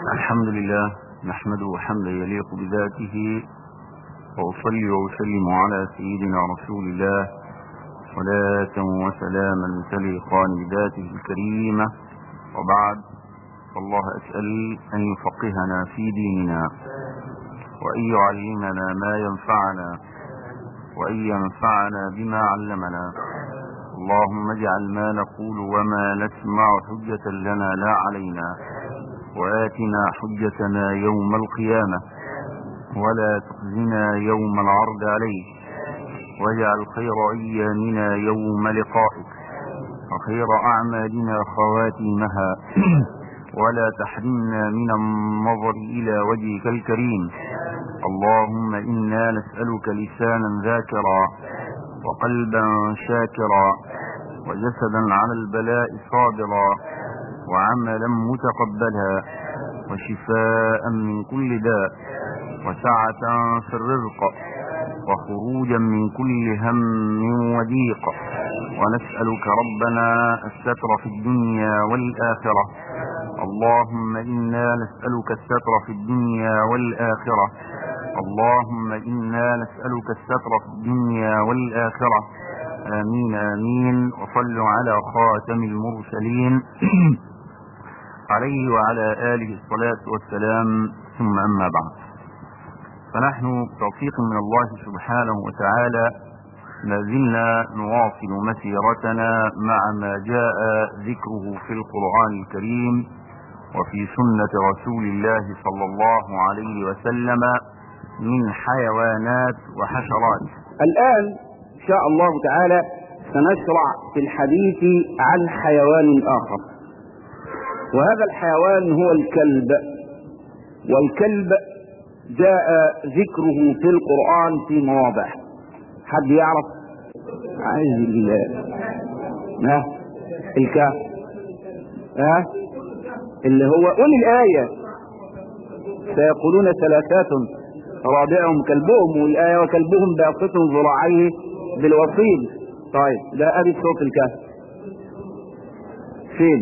الحمد لله نحمده حمدا يليق بذاته وأصلي وأسلم على سيدنا رسول الله صلاة وسلاما تليقان بذاته الكريمة وبعد فالله أسأل أن يفقهنا في ديننا وأن يعلمنا ما ينفعنا وأن ينفعنا بما علمنا اللهم اجعل ما نقول وما نسمع حجة لنا لا علينا وآتنا حجتنا يوم القيامة ولا تخزنا يوم العرض عليك واجعل خير أيامنا يوم لقائك وخير أعمالنا خواتيمها ولا تحرمنا من النظر إلى وجهك الكريم اللهم إنا نسألك لسانا ذاكرا وقلبا شاكرا وجسدا على البلاء صابرا وعملا متقبلا وشفاء من كل داء وسعة في الرزق وخروجا من كل هم وضيق ونسألك ربنا الستر في الدنيا والآخرة اللهم إنا نسألك الستر في الدنيا والآخرة اللهم إنا نسألك الستر في الدنيا والآخرة آمين آمين وصلوا على خاتم المرسلين عليه وعلى آله الصلاة والسلام ثم أما بعد فنحن بتوفيق من الله سبحانه وتعالى ما زلنا نواصل مسيرتنا مع ما جاء ذكره في القرآن الكريم وفي سنة رسول الله صلى الله عليه وسلم من حيوانات وحشرات الآن إن شاء الله تعالى سنشرع في الحديث عن حيوان آخر وهذا الحيوان هو الكلب والكلب جاء ذكره في القرآن في مواضع حد يعرف عايز ها الكاف ها اللي هو قول الآية سيقولون ثلاثات رابعهم كلبهم والآية وكلبهم باسط ذراعيه بالوصيد طيب ده ادي صوت الكهف فين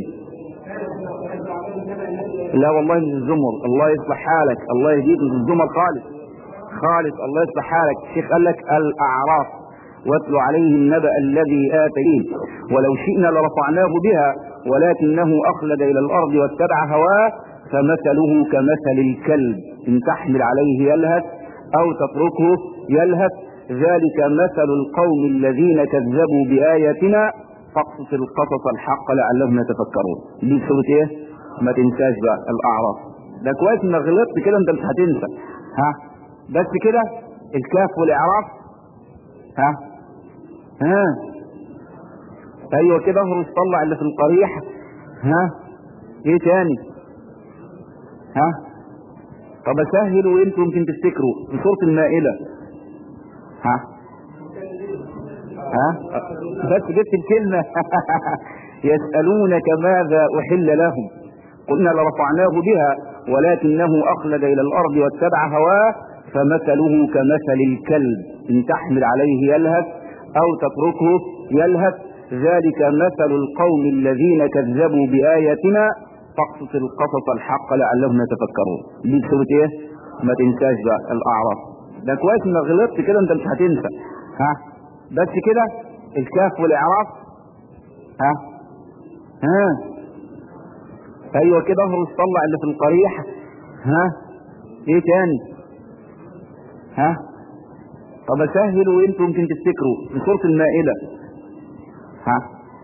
لا والله من الزمر الله يصلح حالك الله يهديك من الزمر خالص خالص الله يصلح حالك الشيخ قال لك الاعراف واتل عليهم نبأ الذي آتيه ولو شئنا لرفعناه بها ولكنه أخلد إلى الأرض واتبع هواه فمثله كمثل الكلب إن تحمل عليه يلهث أو تتركه يلهث ذلك مثل القوم الذين كذبوا بآياتنا فاقصص القصص الحق لعلهم يتفكرون دي سورة ايه ما تنساش بقى الاعراف ده كويس انك غلطت كده انت مش هتنسى ها بس كده الكاف والاعراف ها ها ايوه كده اهرس طلع اللي في القريح ها ايه تاني ها طب اسهل وانتم يمكن تفتكروا في سوره المائده ها ها بس جبت الكلمة يسألونك ماذا أحل لهم قلنا لرفعناه بها ولكنه أخلد إلى الأرض واتبع هواه فمثله كمثل الكلب إن تحمل عليه يلهث أو تتركه يلهث ذلك مثل القوم الذين كذبوا بآياتنا فاقصص القصص الحق لعلهم يتفكرون دي سورة ايه ما تنساش بقى الأعراف ده كويس انك غلطت كده انت مش هتنسى ها بس كده الكاف والاعراف ها ها ايوه كده اهرس طلع اللي في القريح ها ايه تاني ها طب اسهل وانتم يمكن تفتكروا في سوره المائده ها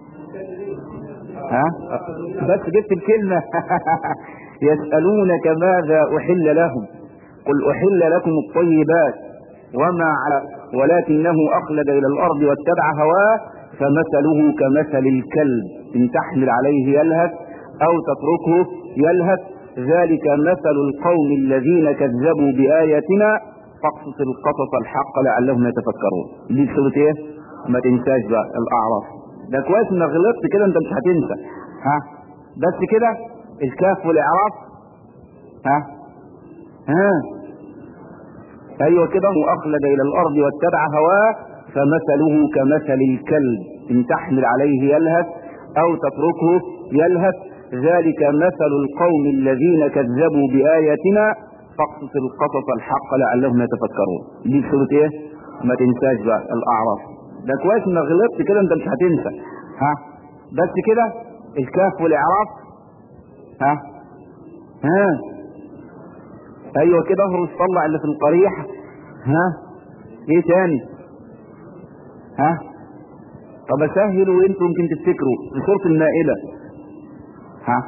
ها بس جبت الكلمه يسالونك ماذا احل لهم قل احل لكم الطيبات وما على ولكنه أخلد إلى الأرض واتبع هواه فمثله كمثل الكلب إن تحمل عليه يلهث أو تتركه يلهث ذلك مثل القوم الذين كذبوا بآياتنا فاقصص القصص الحق لعلهم يتفكرون دي سورة ايه ما تنساش بقى الأعراف ده كويس انك غلطت كده انت مش هتنسى ها بس كده الكاف والإعراف ها ها ايوه كده واخلد الى الارض واتبع هواه فمثله كمثل الكلب ان تحمل عليه يلهث او تتركه يلهث ذلك مثل القوم الذين كذبوا بآياتنا فاقصص القصص الحق لعلهم يتفكرون دي سورة ايه ما تنساش بقى الاعراف ده كويس انك غلطت كده انت مش هتنسى ها بس كده الكاف والاعراف ها ها ايوه كده اهرس طلع اللي في القريح ها ايه تاني ها طب اسهل وانتم يمكن تفتكروا في سوره المائده ها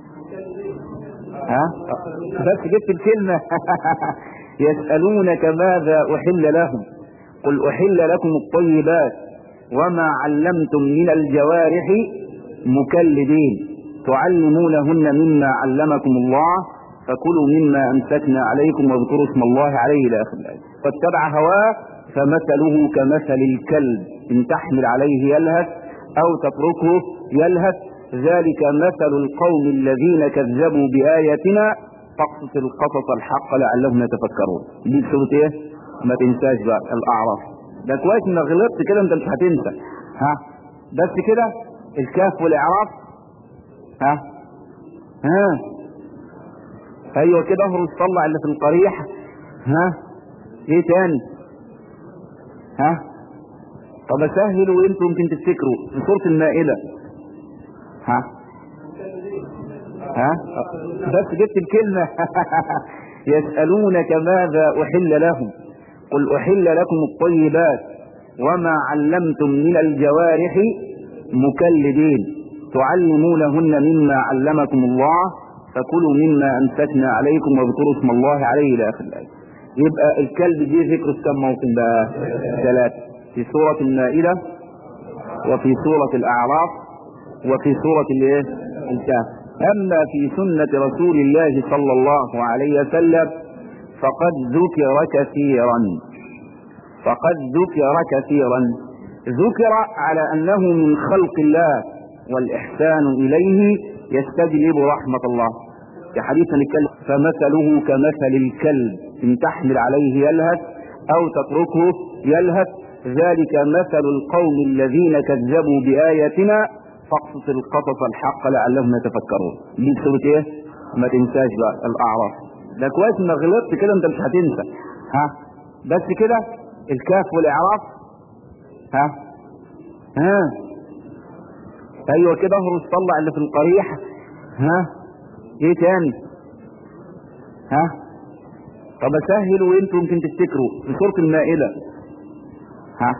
ها بس جبت الكلمة يسألونك ماذا أحل لهم قل أحل لكم الطيبات وما علمتم من الجوارح مكلبين تعلمونهن مما علمكم الله فكلوا مما أمسكنا عليكم واذكروا اسم الله عليه إلى آخر الآية فاتبع هواه فمثله كمثل الكلب إن تحمل عليه يلهث أو تتركه يلهث ذلك مثل القوم الذين كذبوا بآياتنا فاقصص القصص الحق لعلهم يتفكرون دي سورة ايه ما تنساش بقى الاعراف ده كويس انك غلطت كده انت مش هتنسى ها بس كده الكاف والاعراف ها ها ايوه كده اهرس طلع اللي في القريح ها ايه تاني ها طب اسهل وانتم يمكن تفتكروا في سوره المائده ها ها بس جبت الكلمة يسألونك ماذا أحل لهم قل أحل لكم الطيبات وما علمتم من الجوارح مكلبين تعلمونهن مما علمكم الله فكلوا مما أمسكنا عليكم واذكروا اسم الله عليه إلى آخر الآية يبقى الكلب دي ذكر كم موطن بقى ثلاثة في سورة المائدة وفي سورة الأعراف وفي سورة الايه الكهف اما في سنة رسول الله صلى الله عليه وسلم فقد ذكر كثيرا فقد ذكر كثيرا ذكر على انه من خلق الله والاحسان اليه يستجلب رحمة الله كحديث نتكلم فمثله كمثل الكلب ان تحمل عليه يلهث او تتركه يلهث ذلك مثل القوم الذين كذبوا بآياتنا فاقصص القصص الحق لعلهم يتفكرون دي سورة ايه ما تنساش بقى الاعراف ده كويس انك غلطت كده انت مش هتنسى ها بس كده الكاف والاعراف ها ها ايوه كده اهرس طلع اللي في القريح ها ايه تاني ها طب اسهل وانتم يمكن تفتكروا في سوره المائده ها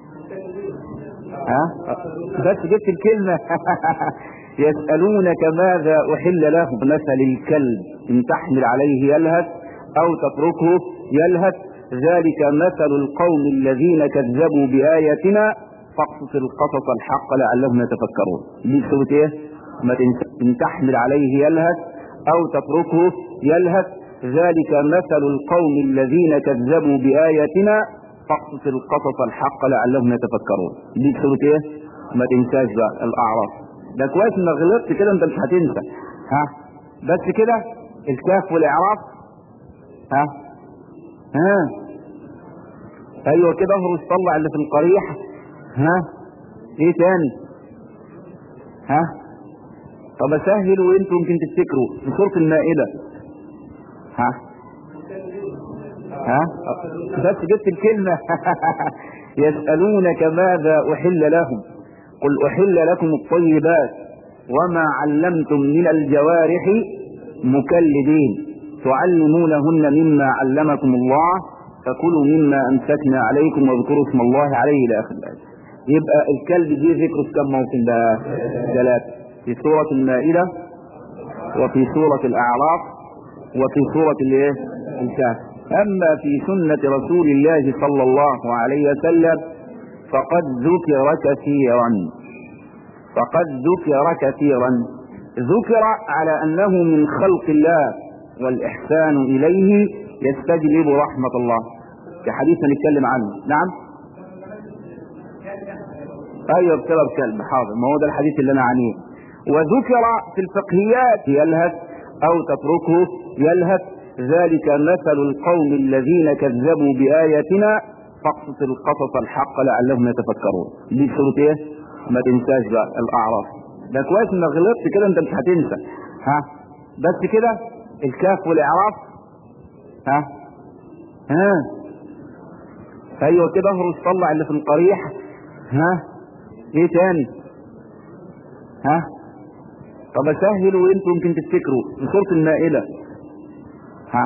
ها بس جبت الكلمة يسألونك ماذا أحل لهم مثل الكلب إن تحمل عليه يلهث أو تتركه يلهث ذلك مثل القوم الذين كذبوا بآياتنا فاقصص القصص الحق لعلهم يتفكرون دي سورة ايه ما تنسى إن تحمل عليه يلهث أو تتركه يلهث ذلك مثل القوم الذين كذبوا بآياتنا فاقصص القصص الحق لعلهم يتفكرون دي سورة ايه ما تنساش بقى الاعراف ده كويس انك غلطت كده انت مش هتنسى ها بس كده الكاف والاعراف ها ها ايوه كده اهرس طلع اللي في القريح ها ايه تاني ها طب اسهل وانتم يمكن تفتكروا في سوره المائده ها ها بس جبت الكلمة يسألونك ماذا أحل لهم قل أحل لكم الطيبات وما علمتم من الجوارح مكلبين تعلمونهن مما علمكم الله فكلوا مما أمسكنا عليكم واذكروا اسم الله عليه إلى آخر الآية يبقى الكلب دي ذكره في كم موطن ده ثلاثة في سورة المائدة وفي سورة الأعراف وفي سورة الايه الكهف أما في سنة رسول الله صلى الله عليه وسلم فقد ذكر كثيرا فقد ذكر كثيرا ذكر على أنه من خلق الله والإحسان إليه يستجلب رحمة الله كحديث نتكلم عنه نعم أيوة بسبب كلب حاضر ما هو ده الحديث اللي أنا عنيه وذكر في الفقهيات يلهث أو تتركه يلهث ذلك مثل القوم الذين كذبوا بآياتنا فاقصص القصص الحق لعلهم يتفكرون دي سورة ايه ما تنساش بقى الأعراف ده كويس انك غلطت كده انت مش هتنسى ها بس كده الكاف والاعراف ها ها ايوه كده اهرس طلع اللي في القريح ها ايه تاني ها طب اسهل وانتم يمكن تفتكروا في سوره المائده ها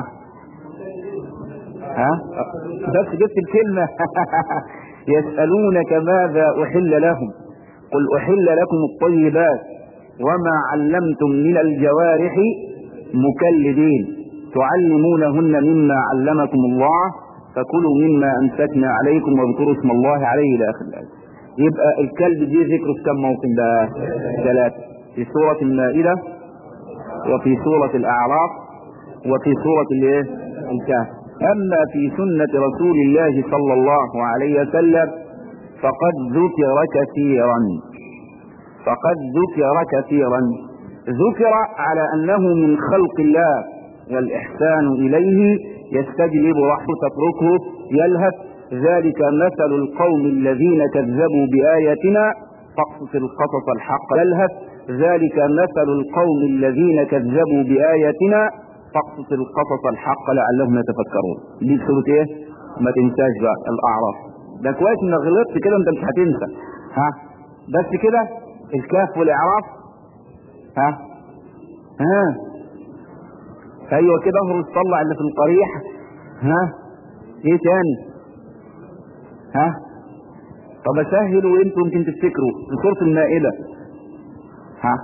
ها بس جبت الكلمه يسالونك ماذا احل لهم قل احل لكم الطيبات وما علمتم من الجوارح مكلدين تعلمونهن مما علمكم الله فكلوا مما امسكنا عليكم واذكروا اسم الله عليه الى اخر الايه يبقى الكلب دي ذكره في كم موطن ده ثلاثه في سوره المائده وفي سوره الاعراف وفي سوره الايه الكهف اما في سنه رسول الله صلى الله عليه وسلم فقد ذكر كثيرا فقد ذكر كثيرا ذكر على انه من خلق الله والاحسان اليه يستجلب رحمه تتركه يلهث ذلك مثل القوم الذين كذبوا باياتنا فاقصص القصص الحق يلهث ذلك مثل القوم الذين كذبوا باياتنا فاقصص القصص الحق لعلهم يتفكرون دي سوره ايه ما تنساش بقى الاعراف ده كويس انك غلطت كده انت مش هتنسى ها بس كده الكاف والاعراف ها ها ايوه كده اهرس طلع اللي في القريح ها ايه تاني ها طب اسهل وانتم يمكن تفتكروا في سوره المائده ها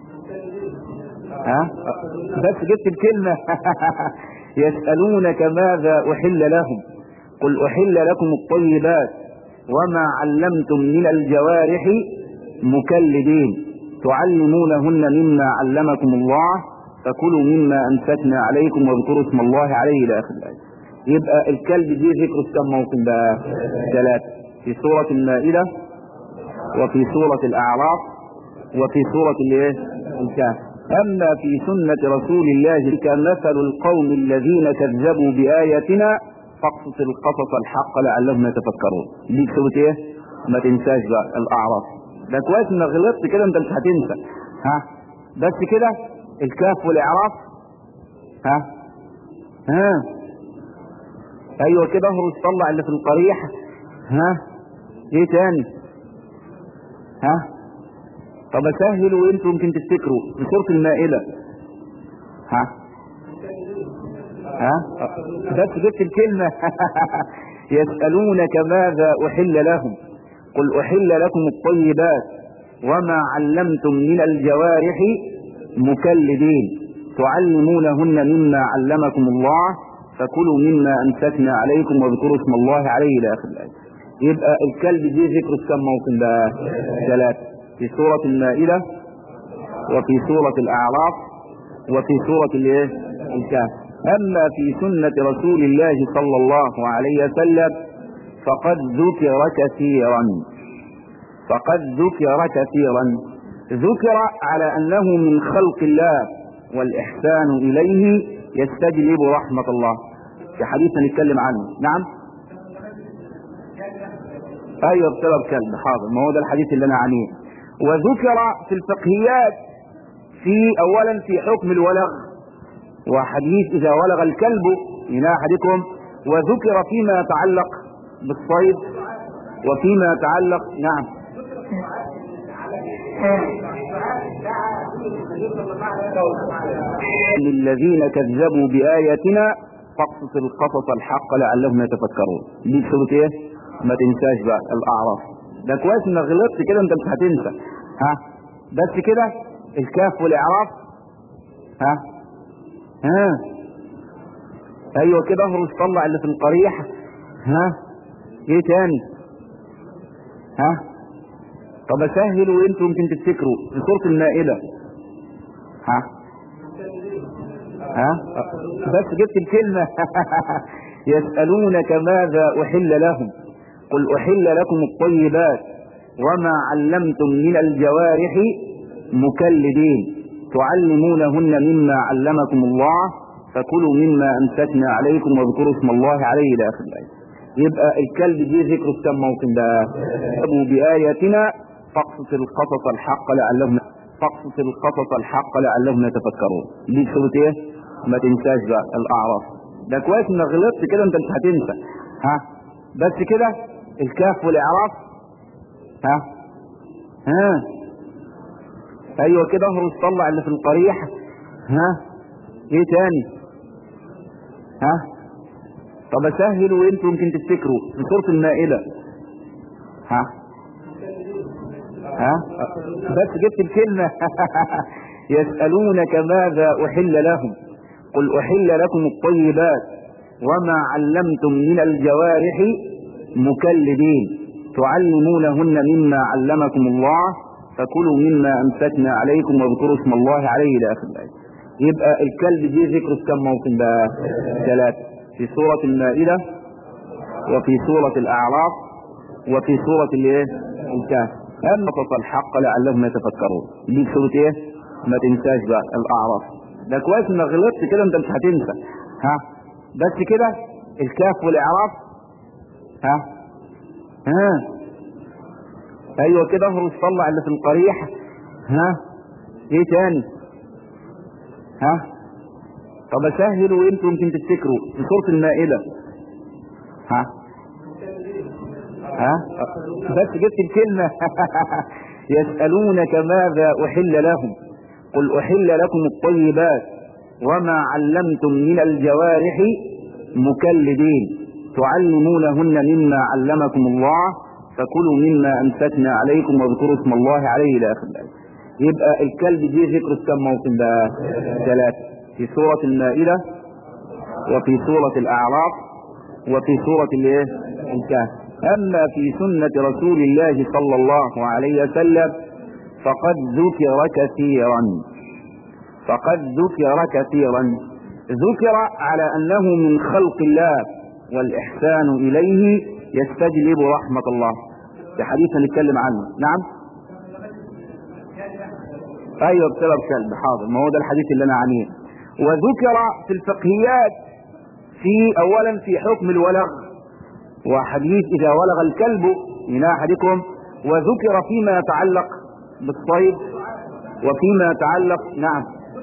ها بس جبت الكلمه يسالونك ماذا احل لهم قل احل لكم الطيبات وما علمتم من الجوارح مكلدين تعلمونهن مما علمكم الله فكلوا مما امسكنا عليكم واذكروا اسم الله عليه الى اخر الايه يبقى الكلب دي ذكره في كم موطن بقى ثلاثه في سوره المائده وفي سوره الاعراف وفي سوره الايه الكهف اما في سنه رسول الله كمثل القوم الذين كذبوا باياتنا فاقصص القصص الحق لعلهم يتفكرون دي سوره ايه ما تنساش بقى الاعراف ده كويس انك غلطت كده انت مش هتنسى ها بس كده الكاف والاعراف ها ها ايوه كده اهرس طلع اللي في القريح ها ايه تاني ها طب اسهل وانتم يمكن تفتكروا في سوره المائده ها ها بس جبت الكلمه يسالونك ماذا احل لهم قل احل لكم الطيبات وما علمتم من الجوارح مكلدين تعلمونهن مما علمكم الله فكلوا مما امسكنا عليكم واذكروا اسم الله عليه الى اخر الايه يبقى الكلب دي ذكره في كم موطن بقى ثلاثه في سوره المائده وفي سوره الاعراف وفي سوره الايه الكهف اما في سنه رسول الله صلى الله عليه وسلم فقد ذكر كثيرا فقد ذكر كثيرا ذكر على انه من خلق الله والاحسان اليه يستجلب رحمه الله في حديث نتكلم عنه نعم ايوه بسبب كلب حاضر ما هو ده الحديث اللي انا عنيه وذكر في الفقهيات في اولا في حكم الولغ وحديث اذا ولغ الكلب من احدكم وذكر فيما يتعلق بالصيد وفيما يتعلق نعم للذين كذبوا بآياتنا فاقصص القصص الحق لعلهم يتفكرون دي سورة ايه ما تنساش بقى الاعراف ده كويس انك غلطت كده انت مش هتنسى ها بس كده الكاف والاعراف ها ها ايوه كده اهرس طلع اللي في القريح ها ايه تاني ها طب اسهل وانتم يمكن تفتكروا في سوره المائده ها ها بس جبت الكلمه يسالونك ماذا احل لهم قل احل لكم الطيبات وما علمتم من الجوارح مكلدين تعلمونهن مما علمكم الله فكلوا مما امسكنا عليكم واذكروا اسم الله عليه الى اخر الايه يبقى الكلب دي ذكره في كم موطن بقى ابو باياتنا فاقصص القصص الحق لعلهم فاقصص القصص الحق لعلهم يتفكرون دي سورة ايه ما تنساش بقى الاعراف ده كويس انك غلطت كده انت مش هتنسى ها بس كده الكاف والاعراف ها ها ايوه كده اهرس طلع اللي في القريح ها ايه تاني ها طب اسهل وانتم يمكن تفتكروا في سوره المائده ها ها بس جبت الكلمه يسالونك ماذا احل لهم قل احل لكم الطيبات وما علمتم من الجوارح مكلبين تعلمونهن مما علمكم الله فكلوا مما امسكنا عليكم واذكروا اسم الله عليه الى اخر الايه يبقى الكلب دي ذكره في كم موطن بقى ثلاثه في سوره المائده وفي سوره الاعراف وفي سوره الايه الكهف اما قصص الحق لعلهم يتفكرون دي سوره ايه ما تنساش بقى الاعراف ده كويس انك غلطت كده انت مش هتنسى ها بس كده الكاف والاعراف ها ها ايوه كده اهرس طلع اللي في القريح ها ايه تاني ها طب اسهل وانتم يمكن تفتكروا في سوره المائده ها ها بس جبت الكلمه يسالونك ماذا احل لهم قل احل لكم الطيبات وما علمتم من الجوارح مكلبين تعلمونهن مما علمكم الله فكلوا مما امسكنا عليكم واذكروا اسم الله عليه الى اخر الايه يبقى الكلب دي ذكره في كم موطن بقى ثلاثه في سوره المائده وفي سوره الاعراف وفي سوره الايه الكهف اما في سنه رسول الله صلى الله عليه وسلم فقد ذكر كثيرا فقد ذكر كثيرا ذكر على انه من خلق الله والاحسان اليه يستجلب رحمه الله في حديث هنتكلم عنه نعم ايوه بسبب كلب حاضر ما هو ده الحديث اللي انا عنيه وذكر في الفقهيات في اولا في حكم الولغ وحديث اذا ولغ الكلب من احدكم وذكر فيما يتعلق بالصيد وفيما يتعلق نعم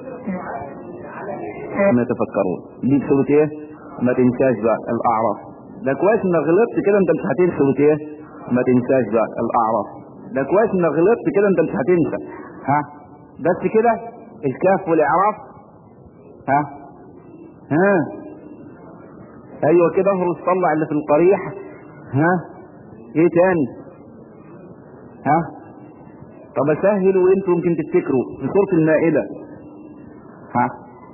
ما يتفكرون دي سورة ايه ما تنساش بقى الاعراف ده كويس انك غلطت كده انت مش هتنسى سورة ايه ما تنساش بقى الاعراف ده كويس انك غلطت كده انت مش هتنسى ها بس كده الكاف والاعراف ها ها ايوه كده اهرس طلع اللي في القريح ها ايه تاني ها طب اسهل وانتم يمكن تفتكروا في سوره المائده ها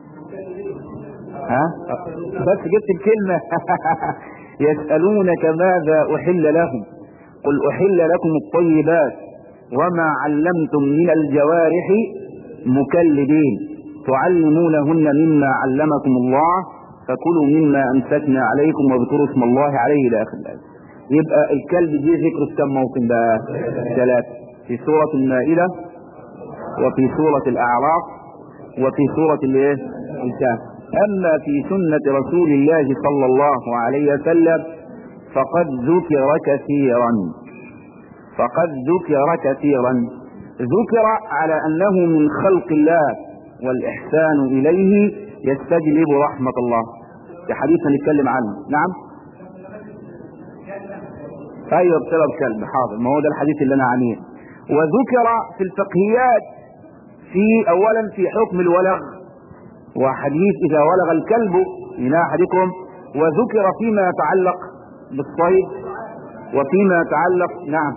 ها بس جبت الكلمه يسالونك ماذا احل لهم قل احل لكم الطيبات وما علمتم من الجوارح مكلبين تعلمونهن مما علمكم الله فكلوا مما امسكنا عليكم واذكروا اسم الله عليه الى اخر الايه يبقى الكلب دي ذكره في كم موطن بقى ثلاثه في سوره المائده وفي سوره الاعراف وفي سوره الايه الكهف اما في سنه رسول الله صلى الله عليه وسلم فقد ذكر كثيرا فقد ذكر كثيرا ذكر على انه من خلق الله والاحسان اليه يستجلب رحمه الله في حديث هنتكلم عنه نعم ايوه بسبب كلب حاضر ما هو ده الحديث اللي انا عنيه وذكر في الفقهيات في اولا في حكم الولغ وحديث اذا ولغ الكلب من احدكم وذكر فيما يتعلق بالصيد وفيما يتعلق نعم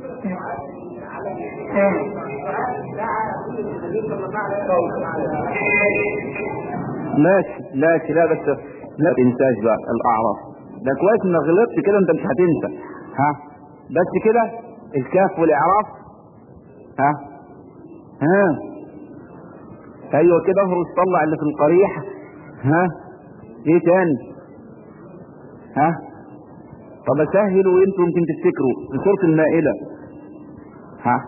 ماشي ماشي لا بس لا تنساش بقى الاعراف ده كويس انك غلطت كده انت مش هتنسى ها بس كده الكاف والاعراف ها ها ايوه كده اهرس طلع اللي في القريح ها ايه تاني ها طب اسهل وانتم يمكن تفتكروا في سوره المائده ها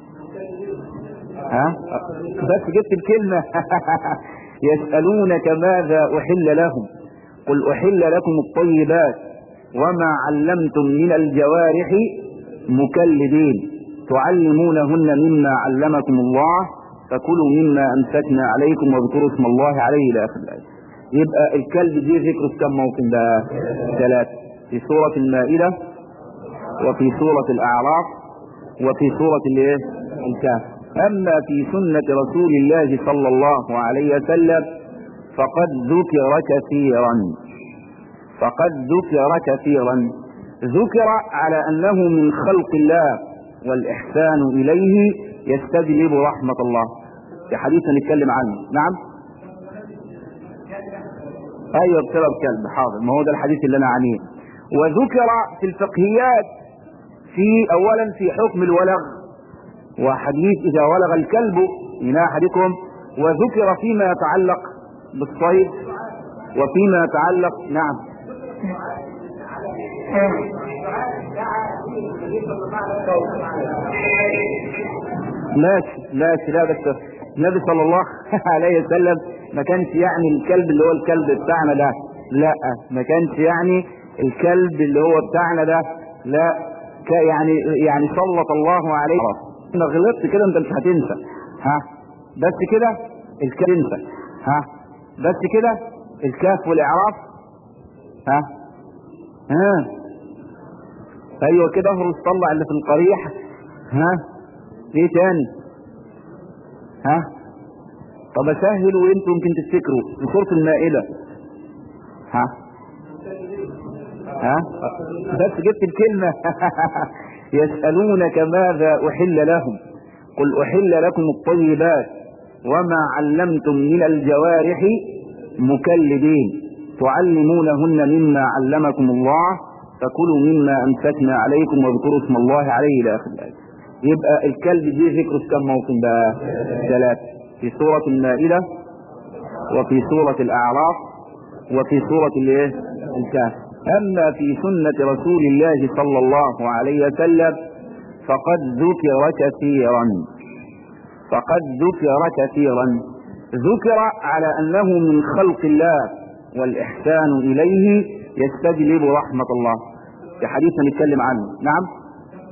ها بس جبت الكلمه يسالونك ماذا احل لهم قل احل لكم الطيبات وما علمتم من الجوارح مكلبين تعلمونهن مما علمكم الله فكلوا مما أمسكنا عليكم واذكروا اسم الله عليه إلى آخر الآية يبقى الكلب دي ذكره في كم موطن ده ثلاثة في سورة المائدة وفي سورة الأعراف وفي سورة الايه الكهف أما في سنة رسول الله صلى الله عليه وسلم فقد ذكر كثيرا فقد ذكر كثيرا ذكر على أنه من خلق الله والإحسان إليه يستجلب رحمة الله في حديث نتكلم عنه نعم ايوه بسبب كلب حاضر ما هو ده الحديث اللي انا عنيه وذكر في الفقهيات في اولا في حكم الولغ وحديث اذا ولغ الكلب من احدكم وذكر فيما يتعلق بالصيد وفيما يتعلق نعم ماشي ماشي لا بس النبي صلى الله عليه وسلم ما كانش يعني الكلب اللي هو الكلب بتاعنا ده لا ما كانش يعني الكلب اللي هو بتاعنا ده لا يعني يعني سلط الله عليه انا غلطت كده انت مش هتنسى ها بس كده الكاف انسى ها بس كده الكاف والاعراف ها ها ايوه كده اهرس طلع اللي في القريح ها ايه تاني ها طب اسهل وانتم يمكن تفتكروا في سوره المائده ها ها بس جبت الكلمه يسالونك ماذا احل لهم قل احل لكم الطيبات وما علمتم من الجوارح مكلبين تعلمونهن مما علمكم الله فكلوا مما امسكنا عليكم واذكروا اسم الله عليه الى اخر الايه يبقى الكلب دي ذكره في كم موطن بقى ثلاثة في سورة المائدة وفي سورة الأعراف وفي سورة الايه الكهف أما في سنة رسول الله صلى الله عليه وسلم فقد ذكر كثيرا فقد ذكر كثيرا ذكر على أنه من خلق الله والإحسان إليه يستجلب رحمة الله في حديث نتكلم عنه نعم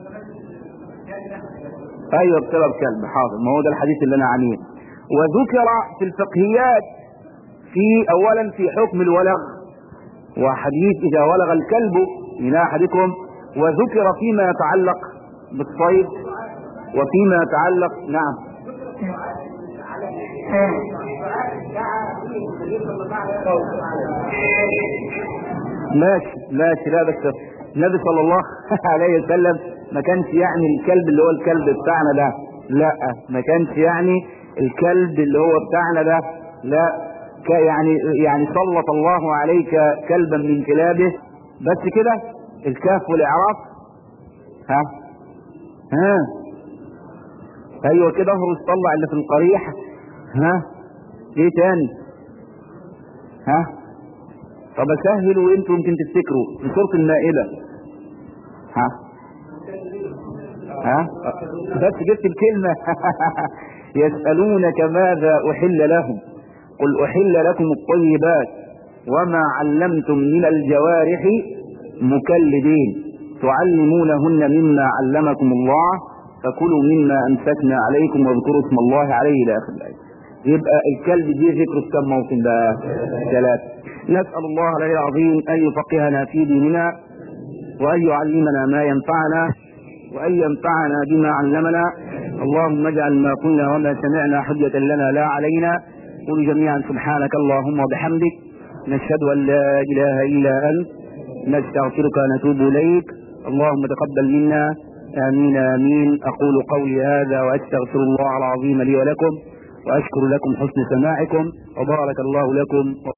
ايوه بسبب كلب حاضر ما هو ده الحديث اللي انا عنيه وذكر في الفقهيات في اولا في حكم الولغ وحديث اذا ولغ الكلب من احدكم وذكر فيما يتعلق بالصيد وفيما يتعلق نعم ماشي ماشي لا بس النبي صلى الله عليه وسلم ما كانش يعني الكلب اللي هو الكلب بتاعنا ده لا ما كانش يعني الكلب اللي هو بتاعنا ده لا يعني يعني سلط الله عليك كلبا من كلابه بس كده الكاف والاعراف ها ها ايوه كده اهرس طلع اللي في القريح ها ايه تاني ها طب اسهل وانتم يمكن تفتكروا في سوره المائده ها ها بس جبت الكلمة يسألونك ماذا أحل لهم قل أحل لكم الطيبات وما علمتم من الجوارح مكلبين تعلمونهن مما علمكم الله فكلوا مما أمسكنا عليكم واذكروا اسم الله عليه إلى آخر الآية يبقى الكلب دي ذكره في كم موطن ده ثلاثة نسأل الله العلي العظيم أن يفقهنا في ديننا وأن يعلمنا ما ينفعنا وأن ينفعنا بما علمنا اللهم اجعل ما قلنا وما سمعنا حجة لنا لا علينا قل جميعا سبحانك اللهم وبحمدك نشهد أن لا إله إلا أنت نستغفرك ونتوب إليك اللهم تقبل منا آمين آمين أقول قولي هذا وأستغفر الله العظيم لي ولكم وأشكر لكم حسن سماعكم وبارك الله لكم